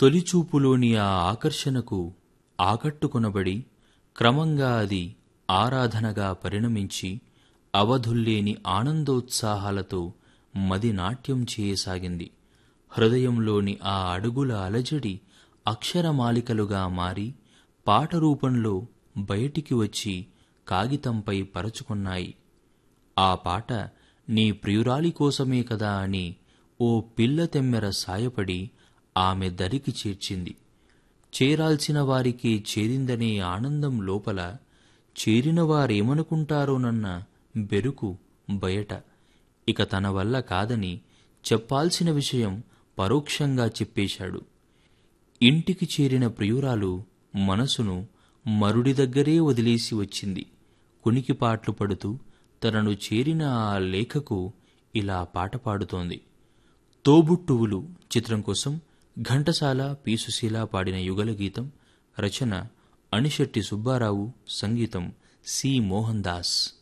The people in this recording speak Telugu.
తొలిచూపులోని ఆ ఆకర్షణకు ఆకట్టుకొనబడి క్రమంగా అది ఆరాధనగా పరిణమించి అవధుల్లేని ఆనందోత్సాహాలతో మది నాట్యం చేయసాగింది హృదయంలోని ఆ అడుగుల అలజడి అక్షరమాలికలుగా మారి పాట రూపంలో బయటికి వచ్చి కాగితంపై పరచుకున్నాయి ఆ పాట నీ ప్రియురాలి కోసమే కదా అని ఓ పిల్ల తెమ్మెర సాయపడి ఆమె దరికి చేర్చింది చేరాల్సిన వారికి చేరిందనే ఆనందం లోపల చేరిన వారేమనుకుంటారోనన్న బెరుకు బయట ఇక తన వల్ల కాదని చెప్పాల్సిన విషయం పరోక్షంగా చెప్పేశాడు ఇంటికి చేరిన ప్రియురాలు మనసును మరుడి దగ్గరే వదిలేసి వచ్చింది కునికిపాట్లు పడుతూ తనను చేరిన ఆ లేఖకు ఇలా పాట పాడుతోంది తోబుట్టువులు చిత్రం కోసం ఘంటసాల పి సుశీల పాడిన యుగల గీతం రచన అణిశెట్టి సుబ్బారావు సంగీతం సి మోహన్ దాస్